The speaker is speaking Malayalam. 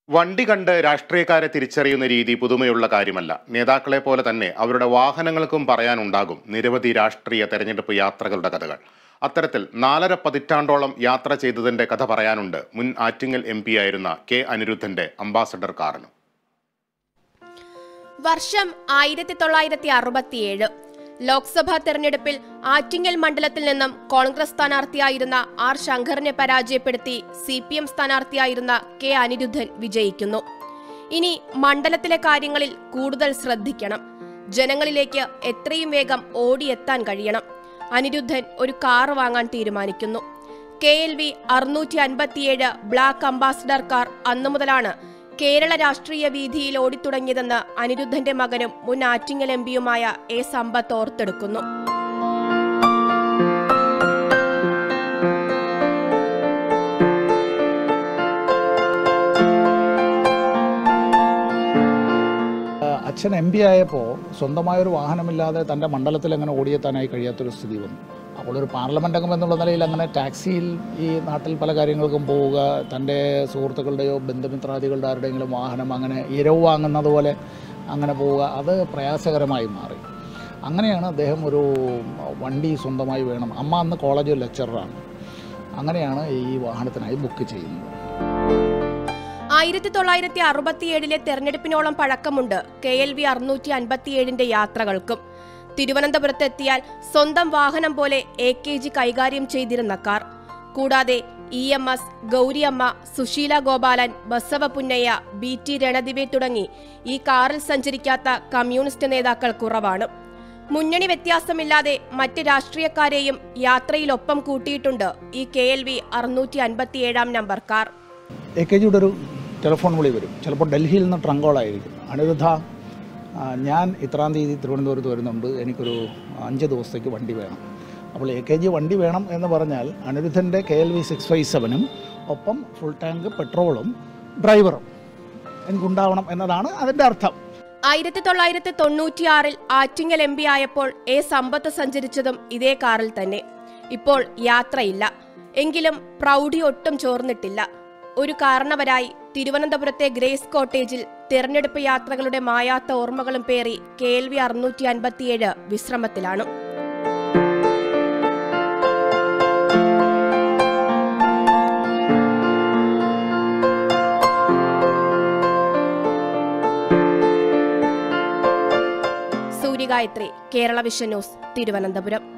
വണ്ടി കണ്ട് രാഷ്ട്രീയക്കാരെ തിരിച്ചറിയുന്ന രീതി പുതുമയുള്ള കാര്യമല്ല നേതാക്കളെ പോലെ തന്നെ അവരുടെ വാഹനങ്ങൾക്കും പറയാനുണ്ടാകും നിരവധി രാഷ്ട്രീയ തെരഞ്ഞെടുപ്പ് യാത്രകളുടെ കഥകൾ അത്തരത്തിൽ നാലര പതിറ്റാണ്ടോളം യാത്ര ചെയ്തതിന്റെ കഥ പറയാനുണ്ട് മുൻ ആറ്റിങ്ങൽ എം പി ആയിരുന്ന കെ അനിരുദ്ധന്റെ അംബാസഡർ കാറിനും വർഷം ആയിരത്തി തൊള്ളായിരത്തി അറുപത്തിയേഴ് ലോക്സഭാ തെരഞ്ഞെടുപ്പിൽ ആറ്റിങ്ങൽ മണ്ഡലത്തിൽ നിന്നും കോൺഗ്രസ് സ്ഥാനാർത്ഥിയായിരുന്ന ആർ ശങ്കറിനെ പരാജയപ്പെടുത്തി സി പി എം സ്ഥാനാർത്ഥിയായിരുന്ന കെ അനിരുദ്ധൻ വിജയിക്കുന്നു ഇനി മണ്ഡലത്തിലെ കാര്യങ്ങളിൽ കൂടുതൽ ശ്രദ്ധിക്കണം ജനങ്ങളിലേക്ക് എത്രയും വേഗം ഓടിയെത്താൻ കഴിയണം അനിരുദ്ധൻ ഒരു കാർ വാങ്ങാൻ തീരുമാനിക്കുന്നു കെ എൽ വി അറുന്നൂറ്റി അൻപത്തിയേഴ് ബ്ലാക്ക് അംബാസിഡർ കാർ അന്നു മുതലാണ് കേരള രാഷ്ട്രീയ വീതിയിൽ ഓടിത്തുടങ്ങിയതെന്ന് അനിരുദ്ധന്റെ മകനും മുൻ ആറ്റിങ്ങൽ എം പിയുമായ എ സമ്പത്ത് ഓർത്തെടുക്കുന്നു അച്ഛൻ എം പി ആയപ്പോൾ സ്വന്തമായൊരു വാഹനമില്ലാതെ തൻ്റെ മണ്ഡലത്തിൽ അങ്ങനെ ഓടിയെത്താനായി കഴിയാത്തൊരു സ്ഥിതി വന്നു അപ്പോൾ ഒരു പാർലമെൻ്റ് അംഗം എന്നുള്ള നിലയിൽ അങ്ങനെ ടാക്സിയിൽ ഈ നാട്ടിൽ പല കാര്യങ്ങൾക്കും പോവുക തൻ്റെ സുഹൃത്തുക്കളുടെയോ ബന്ധുമിത്രാദികളുടെ ആരുടെയെങ്കിലും വാഹനം അങ്ങനെ ഇരവ് വാങ്ങുന്നത് പോലെ അങ്ങനെ പോവുക അത് പ്രയാസകരമായി മാറി അങ്ങനെയാണ് അദ്ദേഹം ഒരു വണ്ടി സ്വന്തമായി വേണം അമ്മ അന്ന് കോളേജ് ലെക്ചറാണ് അങ്ങനെയാണ് ഈ വാഹനത്തിനായി ബുക്ക് ചെയ്യുന്നത് ആയിരത്തി തൊള്ളായിരത്തി അറുപത്തിയേഴിലെ തെരഞ്ഞെടുപ്പിനോളം പഴക്കമുണ്ട് കെ എൽ വി അറുന്നൂറ്റി അൻപത്തിയേഴിന്റെ യാത്രകൾക്കും തിരുവനന്തപുരത്ത് എത്തിയാൽ സ്വന്തം വാഹനം പോലെ എ കെ ജി കൈകാര്യം ചെയ്തിരുന്ന കാർ കൂടാതെ E M S Gouriamma Susheela Gopalan Basava Punnaiah B T Ranadive തുടങ്ങി ഈ കാറിൽ സഞ്ചരിക്കാത്ത കമ്മ്യൂണിസ്റ്റ് നേതാക്കൾ കുറവാണ് മുന്നണി വ്യത്യാസമില്ലാതെ മറ്റ് രാഷ്ട്രീയക്കാരെയും യാത്രയിലൊപ്പം കൂട്ടിയിട്ടുണ്ട് ഈ കെ എൽ വി അറുന്നൂറ്റി അൻപത്തിയേഴാം നമ്പർ കാർ എ കെ ജിയുടെ ഒരു ടെലിഫോൺ വിളി വരും ചിലപ്പോൾ ഡൽഹിയിൽ നിന്ന് ട്രങ്കോളായിരിക്കും അനിരുദ്ധ ആ, ഞാൻ ഇത്രാം തീയതി തിരുവനന്തപുരത്ത് വരുന്നുണ്ട് എനിക്കൊരു അഞ്ച് ദിവസത്തേക്ക് വണ്ടി വേണം അപ്പോൾ എ കെ ജി വണ്ടി വേണം എന്ന് പറഞ്ഞാൽ അനിരുദ്ധൻ്റെ K L V six five സെവനും ഒപ്പം ഫുൾ ടാങ്ക് പെട്രോളും ഡ്രൈവറും എനിക്കുണ്ടാവണം എന്നതാണ് അതിൻ്റെ അർത്ഥം ആയിരത്തി തൊള്ളായിരത്തി തൊണ്ണൂറ്റിയാറിൽ ആറ്റിങ്ങൽ എം പി ആയപ്പോൾ എ സമ്പത്ത് സഞ്ചരിച്ചതും ഇതേ കാറിൽ തന്നെ ഇപ്പോൾ യാത്രയില്ല എങ്കിലും പ്രൗഢി ഒട്ടും ചോർന്നിട്ടില്ല ഒരു കാരണവരായി തിരുവനന്തപുരത്തെ ഗ്രേസ് കോട്ടേജിൽ തിരഞ്ഞെടുപ്പ് യാത്രകളുടെ മായാത്ത ഓർമ്മകളും പേറി കെ എൽ വി അറുന്നൂറ്റി അൻപത്തിയേഴ് വിശ്രമത്തിലാണ് സൂര്യഗായത്രി കേരള വിഷൻ ന്യൂസ് തിരുവനന്തപുരം